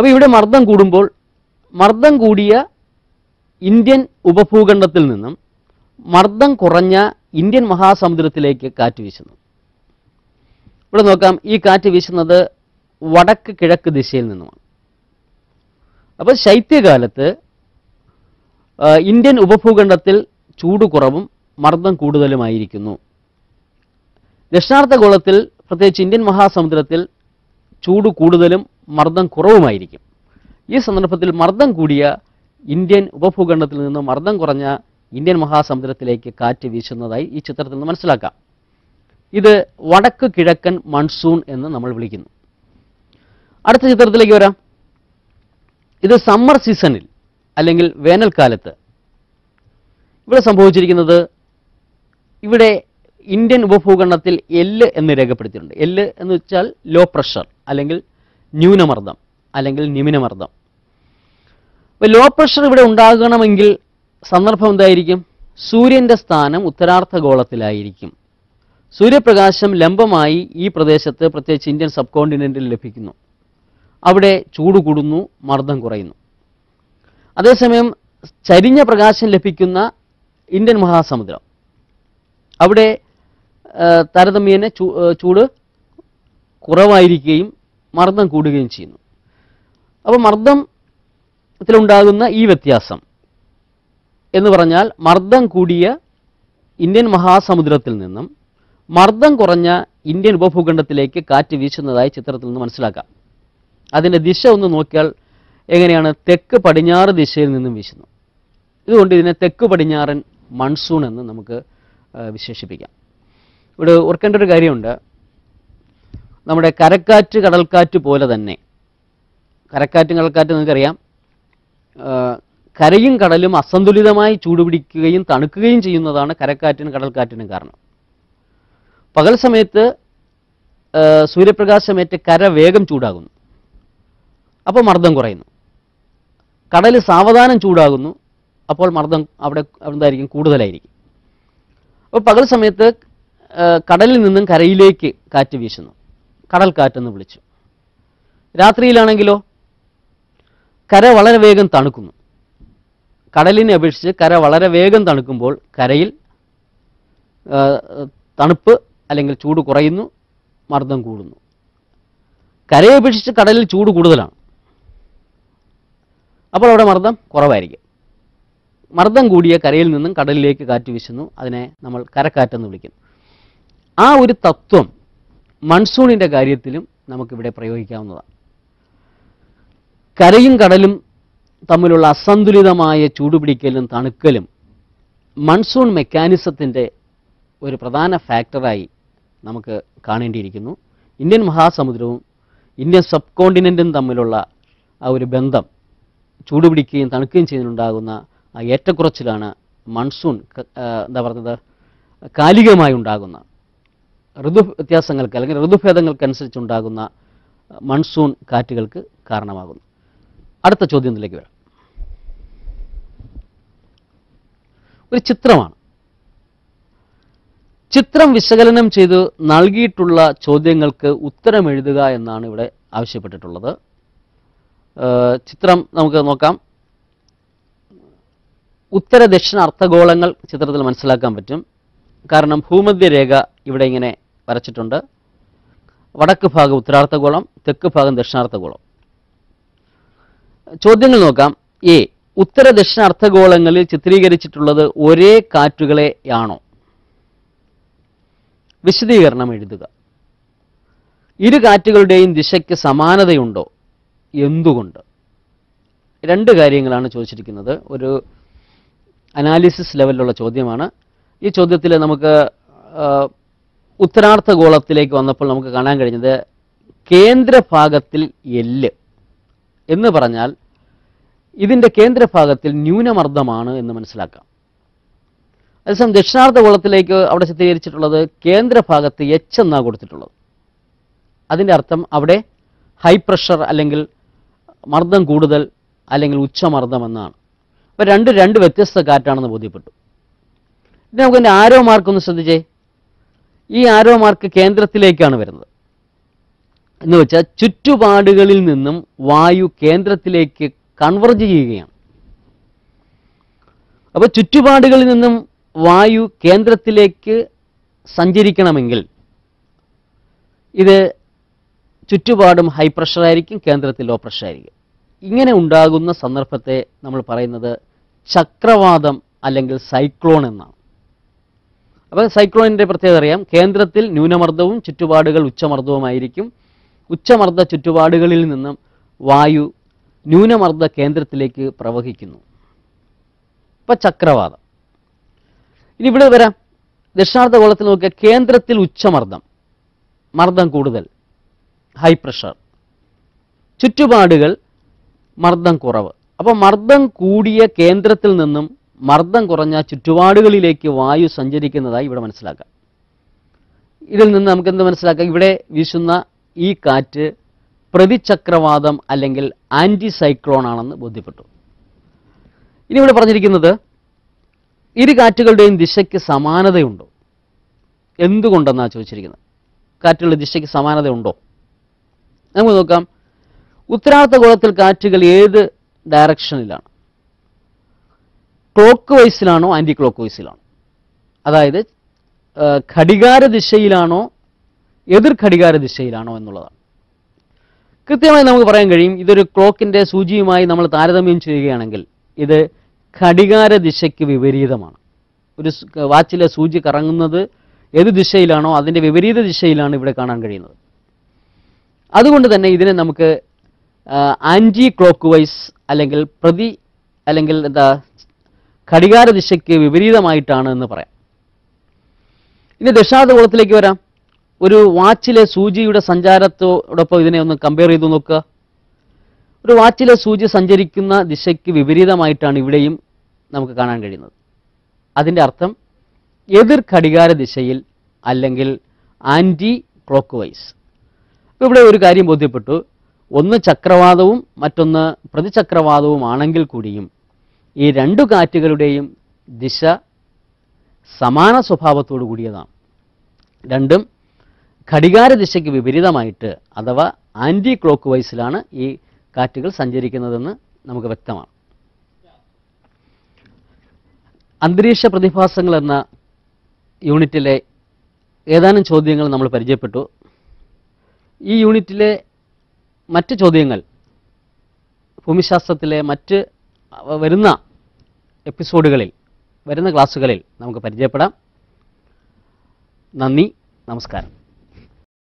അപ്പോൾ ഇവിടെ മർദ്ദം കൂടുമ്പോൾ മർദ്ദം കൂടിയ ഇന്ത്യൻ ഉപഭൂഖണ്ഡത്തിൽ നിന്നും മർദ്ദം കുറഞ്ഞ ഇന്ത്യൻ മഹാസമുദ്രത്തിലേക്ക് കാറ്റ് വീശുന്നു ഇവിടെ നോക്കാം ഈ കാറ്റ് വീശുന്നത് വടക്ക് കിഴക്ക് ദിശയിൽ നിന്നുമാണ് അപ്പോൾ ശൈത്യകാലത്ത് ആ, ഇന്ത്യൻ ഉപഭൂഖണ്ഡത്തിൽ ചൂട് കുറവും മർദ്ദം കൂടുതലുമായിരിക്കുന്നു ദക്ഷിണാർദ്ധഗോളത്തിൽ പ്രത്യേകിച്ച് ഇന്ത്യൻ മഹാസമുദ്രത്തിൽ ചൂട് കൂടുതലും മർദ്ദം കുറവുമായിരിക്കും ഈ സന്ദർഭത്തിൽ മർദ്ദം കൂടിയ ഇന്ത്യൻ ഉപഭൂഖണ്ഡത്തിൽ നിന്ന് മർദ്ദം കുറഞ്ഞ ഇന്ത്യൻ മഹാസമുദ്രത്തിലേക്ക് കാറ്റ് വീശുന്നതായി ഈ ചിത്രത്തിൽ നിന്ന് മനസ്സിലാക്കാം ഇത് വടക്ക് കിഴക്കൻ മൺസൂൺ എന്ന് നമ്മൾ വിളിക്കുന്നു അടുത്ത ചിത്രത്തിലേക്ക് വരാം ഇത് സമ്മർ സീസണിൽ അല്ലെങ്കിൽ വേനൽക്കാലത്ത് ഇവിടെ സംഭവിച്ചിരിക്കുന്നത് ഇവിടെ ഇന്ത്യൻ ഉപഭൂഖണ്ഡത്തിൽ എല്ല് എന്ന് രേഖപ്പെടുത്തിയിട്ടുണ്ട് എല്ല് എന്ന് വെച്ചാൽ ലോ പ്രഷർ അല്ലെങ്കിൽ ന്യൂനമർദ്ദം അല്ലെങ്കിൽ നിമ്നമർദ്ദം അപ്പോൾ ലോ പ്രഷർ ഇവിടെ ഉണ്ടാകണമെങ്കിൽ സന്ദർഭം എന്തായിരിക്കും സൂര്യൻ്റെ സ്ഥാനം ഉത്തരാർദ്ധഗോളത്തിലായിരിക്കും സൂര്യപ്രകാശം ലംബമായി ഈ പ്രദേശത്ത് പ്രത്യേകിച്ച് ഇന്ത്യൻ സബ് കോണ്ടിനെൻറ്റിൽ ലഭിക്കുന്നു അവിടെ ചൂട് കൂടുന്നു മർദ്ദം കുറയുന്നു അതേസമയം ചരിഞ്ഞ പ്രകാശം ലഭിക്കുന്ന ഇന്ത്യൻ മഹാസമുദ്രം അവിടെ ആ, താരതമ്യേന ചൂ- ആ, ചൂട് കുറവായിരിക്കുകയും മർദ്ദം കൂടുകയും ചെയ്യുന്നു അപ്പോൾ മർദ്ദത്തിലുണ്ടാകുന്ന ഈ വ്യത്യാസം എന്ന് പറഞ്ഞാൽ മർദ്ദം കൂടിയ ഇന്ത്യൻ മഹാസമുദ്രത്തിൽ നിന്നും മർദ്ദം കുറഞ്ഞ ഇന്ത്യൻ ഉപഭൂഖണ്ഡത്തിലേക്ക് കാറ്റ് വീശുന്നതായി ചിത്രത്തിൽ നിന്ന് മനസ്സിലാക്കാം അതിൻ്റെ ദിശ ഒന്ന് നോക്കിയാൽ എങ്ങനെയാണ് തെക്ക് പടിഞ്ഞാറ് ദിശയിൽ നിന്നും വീശുന്നു ഇതുകൊണ്ട് ഇതിനെ തെക്ക് പടിഞ്ഞാറൻ മൺസൂൺ എന്ന് നമുക്ക് ആ, വിശേഷിപ്പിക്കാം ഇവിടെ ഓർക്കേണ്ട ഒരു കാര്യമുണ്ട് നമ്മുടെ കരക്കാറ്റ് കടൽക്കാറ്റ് പോലെ തന്നെ കരക്കാറ്റും കടൽക്കാറ്റും നിങ്ങൾക്കറിയാം ആ, കരയും കടലും അസന്തുലിതമായി ചൂടുപിടിക്കുകയും തണുക്കുകയും ചെയ്യുന്നതാണ് കരക്കാറ്റിനും കടൽക്കാറ്റിനും കാരണം പകൽ സമയത്ത് ആ, സൂര്യപ്രകാശമേറ്റ് കര വേഗം ചൂടാകുന്നു അപ്പോൾ മർദ്ദം കുറയുന്നു കടൽ സാവധാനം ചൂടാകുന്നു അപ്പോൾ മർദ്ദം അവിടെ എന്തായിരിക്കും കൂടുതലായിരിക്കും അപ്പോൾ പകൽ സമയത്ത് ആ, കടലിൽ നിന്നും കരയിലേക്ക് കാറ്റ് വീശുന്നു കടൽ കാറ്റെന്ന് വിളിച്ചു രാത്രിയിലാണെങ്കിലോ കര വളരെ വേഗം തണുക്കുന്നു കടലിനെ അപേക്ഷിച്ച് കര വളരെ വേഗം തണുക്കുമ്പോൾ കരയിൽ ആ, തണുപ്പ് അല്ലെങ്കിൽ ചൂട് കുറയുന്നു മർദ്ദം കൂടുന്നു കരയെ അപേക്ഷിച്ച് കടലിൽ ചൂട് കൂടുതലാണ് അപ്പോൾ അവിടെ മർദ്ദം കുറവായിരിക്കും മർദ്ദം കൂടിയ കരയിൽ നിന്നും കടലിലേക്ക് കാറ്റ് വീശുന്നു അതിനെ നമ്മൾ കരക്കാറ്റെന്ന് വിളിക്കുന്നു ആ ഒരു തത്വം മൺസൂണിൻ്റെ കാര്യത്തിലും നമുക്കിവിടെ പ്രയോഗിക്കാവുന്നതാണ് കരയും കടലും തമ്മിലുള്ള അസന്തുലിതമായ ചൂടുപിടിക്കലും തണുക്കലും മൺസൂൺ മെക്കാനിസത്തിൻ്റെ ഒരു പ്രധാന ഫാക്ടറായി നമുക്ക് കാണേണ്ടിയിരിക്കുന്നു ഇന്ത്യൻ മഹാസമുദ്രവും ഇന്ത്യൻ സബ് കോണ്ടിനെൻറ്റും തമ്മിലുള്ള ആ ഒരു ബന്ധം ചൂടുപിടിക്കുകയും തണുക്കുകയും ചെയ്യുന്നുണ്ടാകുന്ന ആ ഏറ്റക്കുറച്ചിലാണ് മൺസൂൺ ക- ആ, എന്താ പറയുന്നത് കാലികമായി ഉണ്ടാകുന്ന ഋതു വ്യത്യാസങ്ങൾക്ക് അല്ലെങ്കിൽ ഋതുഭേദങ്ങൾക്കനുസരിച്ചുണ്ടാകുന്ന മൺസൂൺ കാറ്റുകൾക്ക് കാരണമാകുന്നു അടുത്ത ചോദ്യത്തിലേക്ക് വരാം ഒരു ചിത്രമാണ് ചിത്രം വിശകലനം ചെയ്ത് നൽകിയിട്ടുള്ള ചോദ്യങ്ങൾക്ക് ഉത്തരം എഴുതുക എന്നാണ് ഇവിടെ ആവശ്യപ്പെട്ടിട്ടുള്ളത് ഏഹ് ചിത്രം നമുക്ക് നോക്കാം ഉത്തര ദക്ഷിണ അർദ്ധഗോളങ്ങൾ ചിത്രത്തിൽ മനസ്സിലാക്കാൻ പറ്റും കാരണം ഭൂമധ്യരേഖ ഇവിടെ ഇങ്ങനെ വരച്ചിട്ടുണ്ട് വടക്ക് ഭാഗം ഉത്തരാർദ്ധഗോളം തെക്ക് ഭാഗം ദക്ഷിണാർദ്ധഗോളം ചോദ്യങ്ങൾ നോക്കാം എ ഉത്തര ദക്ഷിണ അർദ്ധഗോളങ്ങളിൽ ചിത്രീകരിച്ചിട്ടുള്ളത് ഒരേ കാറ്റുകളെയാണോ വിശദീകരണം എഴുതുക ഇരു കാറ്റുകളുടെയും ദിശയ്ക്ക് സമാനതയുണ്ടോ എന്തുകൊണ്ട് രണ്ട് കാര്യങ്ങളാണ് ചോദിച്ചിരിക്കുന്നത് ഒരു അനാലിസിസ് ലെവലിലുള്ള ചോദ്യമാണ് ഈ ചോദ്യത്തിൽ നമുക്ക് ആ, ഉത്തരാർദ്ധഗോളത്തിലേക്ക് വന്നപ്പോൾ നമുക്ക് കാണാൻ കഴിഞ്ഞത് കേന്ദ്രഭാഗത്തിൽ എല്ല് എന്ന് പറഞ്ഞാൽ ഇതിൻ്റെ കേന്ദ്രഭാഗത്തിൽ ന്യൂനമർദ്ദമാണ് എന്ന് മനസ്സിലാക്കാം അതേസമയം ദക്ഷിണാർദ്ധഗോളത്തിലേക്ക് അവിടെ ചിത്രീകരിച്ചിട്ടുള്ളത് കേന്ദ്രഭാഗത്ത് എച്ച് എന്നാണ് കൊടുത്തിട്ടുള്ളത് അതിൻ്റെ അർത്ഥം അവിടെ ഹൈ പ്രഷർ അല്ലെങ്കിൽ മർദ്ദം കൂടുതൽ അല്ലെങ്കിൽ ഉച്ചമർദ്ദം എന്നാണ് അപ്പോൾ രണ്ട് രണ്ട് വ്യത്യസ്ത കാറ്റാണെന്ന് ബോധ്യപ്പെട്ടു ഇനി നമുക്ക് എൻ്റെ ആരോ മാർക്ക് ഒന്ന് ശ്രദ്ധിച്ചേ ഈ ആരോ മാർക്ക് കേന്ദ്രത്തിലേക്കാണ് വരുന്നത് എന്ന് വെച്ചാൽ ചുറ്റുപാടുകളിൽ നിന്നും വായു കേന്ദ്രത്തിലേക്ക് കൺവർജ് ചെയ്യുകയാണ് അപ്പോൾ ചുറ്റുപാടുകളിൽ നിന്നും വായു കേന്ദ്രത്തിലേക്ക് സഞ്ചരിക്കണമെങ്കിൽ ഇത് ചുറ്റുപാടും ഹൈ പ്രഷർ ആയിരിക്കും കേന്ദ്രത്തിൽ ലോ പ്രഷർ ആയിരിക്കും ഇങ്ങനെ ഉണ്ടാകുന്ന സന്ദർഭത്തെ നമ്മൾ പറയുന്നത് ചക്രവാതം അല്ലെങ്കിൽ സൈക്ലോൺ എന്നാണ് അപ്പോൾ സൈക്ലോണിൻ്റെ പ്രത്യേകത അറിയാം കേന്ദ്രത്തിൽ ന്യൂനമർദ്ദവും ചുറ്റുപാടുകൾ ഉച്ചമർദ്ദവുമായിരിക്കും ഉച്ചമർദ്ദ ചുറ്റുപാടുകളിൽ നിന്നും വായു ന്യൂനമർദ്ദ കേന്ദ്രത്തിലേക്ക് പ്രവഹിക്കുന്നു ഇപ്പം ചക്രവാതം ഇനി ഇവിടെ വരാം ദക്ഷിണാർദ്ധഗോളത്തിൽ നോക്കിയ കേന്ദ്രത്തിൽ ഉച്ചമർദ്ദം മർദ്ദം കൂടുതൽ ഹൈ പ്രഷർ ചുറ്റുപാടുകൾ മർദ്ദം കുറവ് അപ്പോൾ മർദ്ദം കൂടിയ കേന്ദ്രത്തിൽ നിന്നും മർദ്ദം കുറഞ്ഞ ചുറ്റുപാടുകളിലേക്ക് വായു സഞ്ചരിക്കുന്നതായി ഇവിടെ മനസ്സിലാക്കാം ഇതിൽ നിന്ന് നമുക്ക് എന്ത് മനസ്സിലാക്കാം ഇവിടെ വീശുന്ന ഈ കാറ്റ് പ്രതിചക്രവാതം അല്ലെങ്കിൽ ആൻറ്റി സൈക്ലോൺ ആണെന്ന് ബോധ്യപ്പെട്ടു ഇനി ഇവിടെ പറഞ്ഞിരിക്കുന്നത് ഇരു കാറ്റുകളുടെയും ദിശയ്ക്ക് സമാനതയുണ്ടോ എന്തുകൊണ്ടെന്നാണ് ചോദിച്ചിരിക്കുന്നത് കാറ്റുകളുടെ ദിശയ്ക്ക് സമാനതയുണ്ടോ നമുക്ക് നോക്കാം ഉത്തരാർദ്ധഗോളത്തിൽ കാറ്റുകൾ ഏത് ഡയറക്ഷനിലാണ് ക്ലോക്ക് വൈസിലാണോ ആൻറ്റി ക്ലോക്ക് വൈസിലാണോ അതായത് ആ, ഘടികാര ദിശയിലാണോ എതിർ ഘടികാര ദിശയിലാണോ എന്നുള്ളതാണ് കൃത്യമായി നമുക്ക് പറയാൻ കഴിയും ഇതൊരു ക്ലോക്കിൻ്റെ സൂചിയുമായി നമ്മൾ താരതമ്യം ചെയ്യുകയാണെങ്കിൽ ഇത് ഘടികാര ദിശയ്ക്ക് വിപരീതമാണ് ഒരു സ്- വാച്ചിലെ സൂചി കറങ്ങുന്നത് ഏത് ദിശയിലാണോ അതിൻ്റെ വിപരീത ദിശയിലാണ് ഇവിടെ കാണാൻ കഴിയുന്നത് അതുകൊണ്ട് തന്നെ ഇതിനെ നമുക്ക് ആൻറ്റി ക്ലോക്ക് വൈസ് അല്ലെങ്കിൽ പ്രതി അല്ലെങ്കിൽ എന്താ ഘടികാര ദിശയ്ക്ക് വിപരീതമായിട്ടാണ് എന്ന് പറയാം ഇനി ദശാർദ്ധഗോളത്തിലേക്ക് വരാം ഒരു വാച്ചിലെ സൂചിയുടെ സഞ്ചാരത്തോടൊപ്പം ഇതിനെ ഒന്ന് കമ്പയർ ചെയ്ത് നോക്കുക ഒരു വാച്ചിലെ സൂചി സഞ്ചരിക്കുന്ന ദിശയ്ക്ക് വിപരീതമായിട്ടാണ് ഇവിടെയും നമുക്ക് കാണാൻ കഴിയുന്നത് അതിൻ്റെ അർത്ഥം എതിർ ഘടികാര ദിശയിൽ അല്ലെങ്കിൽ ആൻറ്റി ക്ലോക്ക് വൈസ് അപ്പോൾ ഇവിടെ ഒരു കാര്യം ബോധ്യപ്പെട്ടു ഒന്ന് ചക്രവാതവും മറ്റൊന്ന് പ്രതിചക്രവാതവും ആണെങ്കിൽ കൂടിയും ഈ രണ്ടു കാറ്റുകളുടെയും ദിശ സമാന സ്വഭാവത്തോടു കൂടിയതാണ് രണ്ടും ഘടികാര ദിശയ്ക്ക് വിപരീതമായിട്ട് അഥവാ ആൻറ്റി ക്ലോക്ക് വൈസിലാണ് ഈ കാറ്റുകൾ സഞ്ചരിക്കുന്നതെന്ന് നമുക്ക് വ്യക്തമാണ് അന്തരീക്ഷ പ്രതിഭാസങ്ങൾ എന്ന യൂണിറ്റിലെ ഏതാനും ചോദ്യങ്ങൾ നമ്മൾ പരിചയപ്പെട്ടു ഈ യൂണിറ്റിലെ മറ്റ് ചോദ്യങ്ങൾ ഭൂമിശാസ്ത്രത്തിലെ മറ്റ് വരുന്ന എപ്പിസോഡുകളിൽ വരുന്ന ക്ലാസ്സുകളിൽ നമുക്ക് പരിചയപ്പെടാം നന്ദി നമസ്കാരം